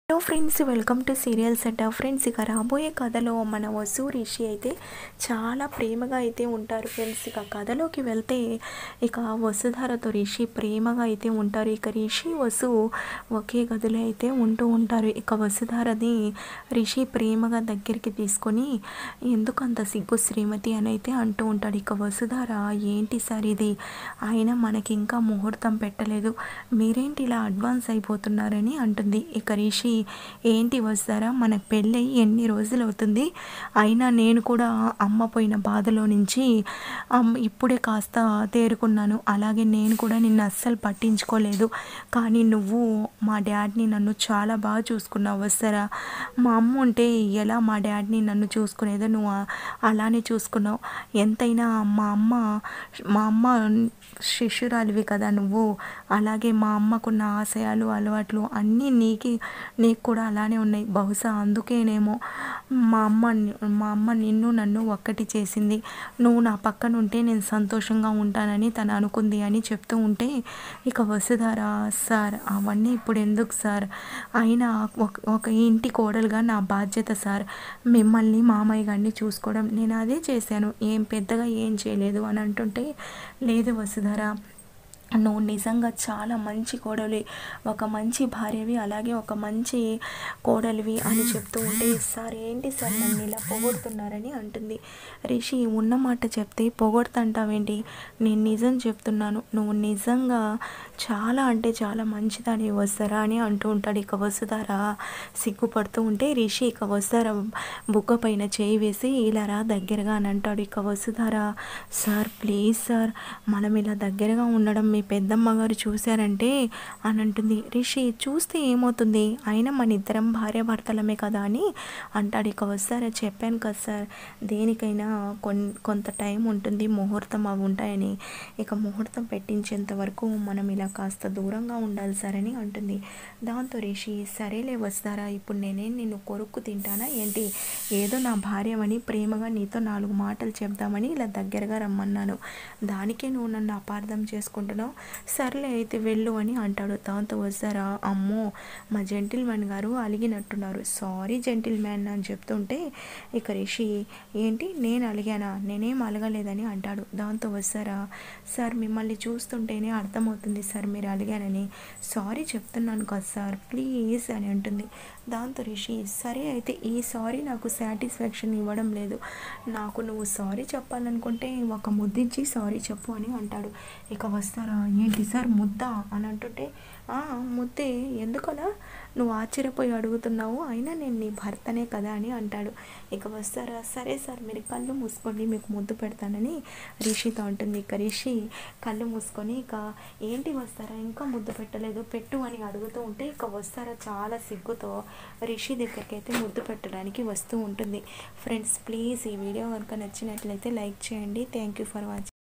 hello friends welcome to serial set friends ఇక రాబోయే కథలో మన వసు రిషి అయితే చాలా ప్రేమగా అయితే ఉంటారు ఫ్రెండ్స్ ఇక కథలోకి వెళ్తే ఇక వసుధారతో రిషి ప్రేమగా అయితే ఉంటారు ఇక రిషి వసు ఒకే గదిలో అయితే ఉంటూ ఉంటారు ఇక వసుధారని రిషి ప్రేమగా దగ్గరికి తీసుకొని ఎందుకు అంత సిగ్గు శ్రీమతి అని అయితే అంటూ ఉంటాడు ఇక వసుధార ఏంటి సార్ ఇది ఆయన మనకి ఇంకా ముహూర్తం పెట్టలేదు మీరేంటి ఇలా అడ్వాన్స్ అయిపోతున్నారని అంటుంది ఇక రిషి ఏంటి వస్తారా మనకు పెళ్ళి ఎన్ని రోజులు అవుతుంది అయినా నేను కూడా అమ్మ పోయిన బాధలో నుంచి అమ్- ఇప్పుడే కాస్త తేరుకున్నాను అలాగే నేను కూడా నిన్ను అస్సలు పట్టించుకోలేదు కానీ నువ్వు మా డాడ్ని నన్ను చాలా బాగా చూసుకున్నావు వస్తారా మా అమ్మ ఉంటే ఎలా మా డాడ్ని నన్ను చూసుకునేదో నువ్వు ఆ- అలానే చూసుకున్నావు ఎంతైనా మా అమ్మ మా అమ్మ శిష్యురాలివి కదా నువ్వు అలాగే మా అమ్మకున్న ఆశయాలు అలవాట్లు అన్నీ నీకి నీకు కూడా అలానే ఉన్నాయి బహుశా అందుకేనేమో మా అమ్మ మా అమ్మ నిన్ను నన్ను ఒక్కటి చేసింది నువ్వు నా పక్కన ఉంటే నేను సంతోషంగా ఉంటానని తను అనుకుంది అని చెప్తూ ఉంటే ఇక వసుధార సార్ అవన్నీ ఇప్పుడు ఎందుకు సార్ అయినా ఒక ఒక ఇంటి కోడలుగా నా బాధ్యత సార్ మిమ్మల్ని మామయ్య గారిని చూసుకోవడం నేను అదే చేశాను ఏం పెద్దగా ఏం చేయలేదు అని అంటుంటే లేదు వసుధార నువ్వు నిజంగా చాలా మంచి కోడలి ఒక మంచి భార్యవి అలాగే ఒక మంచి కోడలివి అని చెప్తూ ఉంటే సార్ ఏంటి సార్ నన్ను ఇలా పొగొడుతున్నారని అంటుంది రిషి ఉన్న మాట చెప్తే పొగొడుతుంటావేంటి నేను నిజం చెప్తున్నాను నువ్వు నిజంగా చాలా అంటే చాలా మంచిదని వస్తారా అని అంటూ ఉంటాడు ఇక వసుధారా సిగ్గుపడుతూ ఉంటే రిషి ఇక వస్తారా బుగ్గ పైన చేయి వేసి ఇలా రా దగ్గరగా అని అంటాడు ఇక వసుధారా సార్ ప్లీజ్ సార్ మనం ఇలా దగ్గరగా ఉండడం మీ పెద్దమ్మ గారు చూశారంటే అని అంటుంది రిషి చూస్తే ఏమవుతుంది అయినా మన ఇద్దరం భార్యాభర్తలమే కదా అని అంటాడు ఇక వస్తారా చెప్పాను కదా సార్ దేనికైనా కొన్ కొంత టైం ఉంటుంది ముహూర్తం అవి ఉంటాయని ఇక ముహూర్తం పెట్టించేంత వరకు మనం ఇలా కాస్త దూరంగా ఉండాలి సార్ అని అంటుంది దాంతో రిషి సరేలే వస్తారా ఇప్పుడు నేనేం నిన్ను కొరుక్కు తింటానా ఏంటి ఏదో నా భార్యమని ప్రేమగా నీతో నాలుగు మాటలు చెప్దామని ఇలా దగ్గరగా రమ్మన్నాను దానికే నువ్వు నన్ను అపార్థం చేసుకుంటున్నావు సర్లే అయితే వెళ్ళు అని అంటాడు దాంతో వస్తారా అమ్మో మా జెంటిల్మెన్ గారు అలిగినట్టున్నారు సారీ జెంటిల్మెన్ అని చెప్తుంటే ఇక రిషి ఏంటి నేను అలిగానా నేనేం అలగలేదని అంటాడు దాంతో వస్తారా సార్ మిమ్మల్ని చూస్తుంటేనే అర్థమవుతుంది సార్ మీరు అలిగానని సారీ చెప్తున్నాను కదా సార్ ప్లీజ్ అని అంటుంది దాంతో రిషి సరే అయితే ఈ సారీ నాకు సాటిస్ఫాక్షన్ ఇవ్వడం లేదు నాకు నువ్వు సారీ చెప్పాలనుకుంటే ఒక ముద్దిచ్చి సారీ చెప్పు అని అంటాడు ఇక వస్తారా ఏంటి సార్ ముద్ద అని అంటుంటే "ఆ, ముద్దే ఎందుకలా నువ్వు ఆశ్చర్యపోయి అడుగుతున్నావు అయినా నేను నీ భర్తనే కదా అని అంటాడు ఇక వస్తారా సరే సార్ మీరు కళ్ళు మూసుకోండి మీకు ముద్దు పెడతానని రిషితో ఉంటుంది ఇక రిషి కళ్ళు మూసుకొని ఇక ఏంటి వస్తారా ఇంకా ముద్దు పెట్టలేదు పెట్టు అని అడుగుతూ ఉంటే ఇక వస్తారా చాలా సిగ్గుతో రిషి దగ్గరికి అయితే ముద్దు పెట్టడానికి వస్తూ ఉంటుంది ఫ్రెండ్స్ ప్లీజ్ ఈ వీడియో కనుక నచ్చినట్లయితే లైక్ చేయండి థ్యాంక్ యూ ఫర్ వాచింగ్